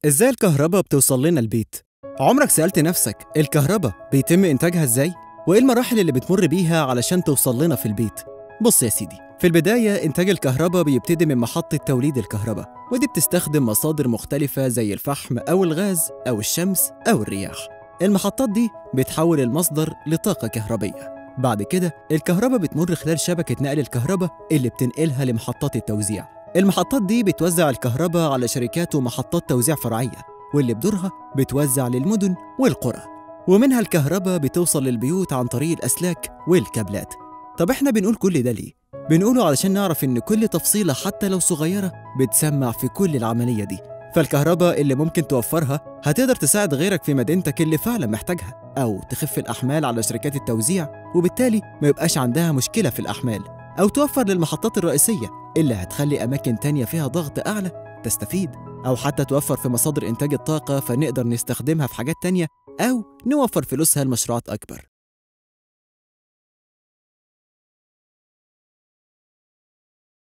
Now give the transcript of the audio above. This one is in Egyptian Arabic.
ازاي الكهرباء بتوصل لنا البيت؟ عمرك سألت نفسك الكهرباء بيتم إنتاجها ازاي؟ وإيه المراحل اللي بتمر بيها علشان توصل لنا في البيت؟ بص يا سيدي في البداية إنتاج الكهرباء بيبتدي من محطة توليد الكهرباء ودي بتستخدم مصادر مختلفة زي الفحم أو الغاز أو الشمس أو الرياح المحطات دي بتحول المصدر لطاقة كهربية بعد كده الكهرباء بتمر خلال شبكة نقل الكهرباء اللي بتنقلها لمحطات التوزيع المحطات دي بتوزع الكهرباء على شركات ومحطات توزيع فرعية واللي بدورها بتوزع للمدن والقرى ومنها الكهرباء بتوصل للبيوت عن طريق الأسلاك والكابلات طب احنا بنقول كل ده ليه؟ بنقوله علشان نعرف إن كل تفصيلة حتى لو صغيرة بتسمع في كل العملية دي فالكهرباء اللي ممكن توفرها هتقدر تساعد غيرك في مدينتك اللي فعلا محتاجها أو تخف الأحمال على شركات التوزيع وبالتالي ما يبقاش عندها مشكلة في الأحمال أو توفر للمحطات الرئيسية اللي هتخلي أماكن تانية فيها ضغط أعلى تستفيد أو حتى توفر في مصادر إنتاج الطاقة فنقدر نستخدمها في حاجات تانية أو نوفر فلوسها لمشروعات أكبر